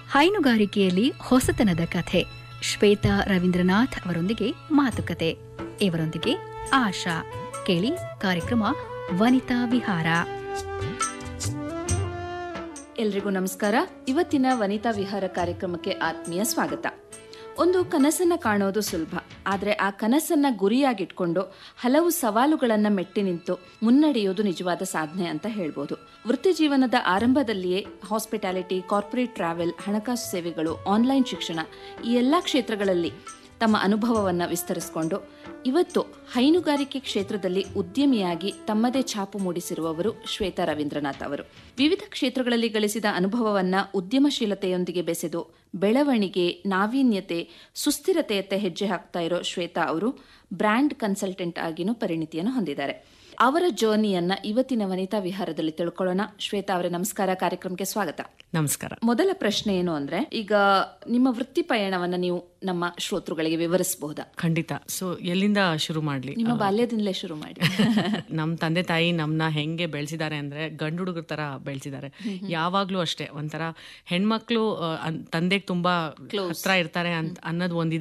ಹೈನುಗಾರಿಕೆಯಲ್ಲಿ ಹೊಸತನದ ಕಥೆ ಶ್ವೇತಾ ರವೀಂದ್ರನಾಥ್ ಅವರೊಂದಿಗೆ ಮಾತುಕತೆ ಇವರೊಂದಿಗೆ ಆಶಾ ಕೇಳಿ ಕಾರ್ಯಕ್ರಮ ವನಿತಾ ವಿಹಾರ ಎಲ್ರಿಗೂ ನಮಸ್ಕಾರ ಇವತ್ತಿನ ವನಿತಾ ವಿಹಾರ ಕಾರ್ಯಕ್ರಮಕ್ಕೆ ಆತ್ಮೀಯ ಸ್ವಾಗತ ಒಂದು ಕನಸನ್ನ ಕಾಣೋದು ಸುಲಭ ಆದರೆ ಆ ಕನಸನ್ನ ಗುರಿಯಾಗಿಟ್ಕೊಂಡು ಹಲವು ಸವಾಲುಗಳನ್ನ ಮೆಟ್ಟಿ ನಿಂತು ಮುನ್ನಡೆಯೋದು ನಿಜವಾದ ಸಾಧನೆ ಅಂತ ಹೇಳ್ಬೋದು ವೃತ್ತಿ ಜೀವನದ ಆರಂಭದಲ್ಲಿಯೇ ಹಾಸ್ಪಿಟಾಲಿಟಿ ಕಾರ್ಪೊರೇಟ್ ಟ್ರಾವೆಲ್ ಹಣಕಾಸು ಸೇವೆಗಳು ಆನ್ಲೈನ್ ಶಿಕ್ಷಣ ಈ ಎಲ್ಲ ಕ್ಷೇತ್ರಗಳಲ್ಲಿ ತಮ್ಮ ಅನುಭವವನ್ನು ವಿಸ್ತರಿಸಿಕೊಂಡು ಇವತ್ತು ಹೈನುಗಾರಿಕೆ ಕ್ಷೇತ್ರದಲ್ಲಿ ಉದ್ಯಮಿಯಾಗಿ ತಮ್ಮದೇ ಛಾಪು ಮೂಡಿಸಿರುವವರು ಶ್ವೇತಾ ರವೀಂದ್ರನಾಥ್ ಅವರು ವಿವಿಧ ಕ್ಷೇತ್ರಗಳಲ್ಲಿ ಗಳಿಸಿದ ಅನುಭವವನ್ನ ಉದ್ಯಮಶೀಲತೆಯೊಂದಿಗೆ ಬೆಸೆದು ಬೆಳವಣಿಗೆ ನಾವೀನ್ಯತೆ ಸುಸ್ಥಿರತೆಯತ್ತ ಹೆಜ್ಜೆ ಹಾಕ್ತಾ ಇರೋ ಶ್ವೇತಾ ಅವರು ಬ್ರ್ಯಾಂಡ್ ಕನ್ಸಲ್ಟೆಂಟ್ ಆಗಿನೂ ಪರಿಣಿತಿಯನ್ನು ಹೊಂದಿದ್ದಾರೆ ಅವರ ಜರ್ನಿಯನ್ನ ಇವತ್ತಿನ ವನಿತಾ ವಿಹಾರದಲ್ಲಿ ತಿಳ್ಕೊಳ್ಳೋಣ ಶ್ವೇತಾ ಅವರೇ ನಮಸ್ಕಾರ ಕಾರ್ಯಕ್ರಮಕ್ಕೆ ಸ್ವಾಗತ ನಮಸ್ಕಾರ ಮೊದಲ ಪ್ರಶ್ನೆ ಏನು ಅಂದ್ರೆ ಈಗ ನಿಮ್ಮ ವೃತ್ತಿ ಪಯಣವನ್ನ ನೀವು ನಮ್ಮ ಶ್ರೋತೃಗಳಿಗೆ ವಿವರಿಸಬಹುದಾ ಖಂಡಿತ ಸೊ ಎಲ್ಲಿಂದ ಶುರು ಮಾಡ್ಲಿ ನಿಮ್ಮ ಬಾಲ್ಯದಿಂದಲೇ ಶುರು ಮಾಡಿ ನಮ್ ತಂದೆ ತಾಯಿ ನಮ್ನ ಹೆಂಗೆ ಬೆಳೆಸಿದ್ದಾರೆ ಅಂದ್ರೆ ಗಂಡು ಹುಡುಗರ ತರ ಬೆಳೆಸಿದ್ದಾರೆ ಯಾವಾಗ್ಲೂ ಅಷ್ಟೇ ಒಂಥರ ಹೆಣ್ಮಕ್ಳು ತಂದೆಗೆ ತುಂಬಾ ಹತ್ರ ಇರ್ತಾರೆ ಅಂತ ಅನ್ನೋದು ಒಂದಿದೆ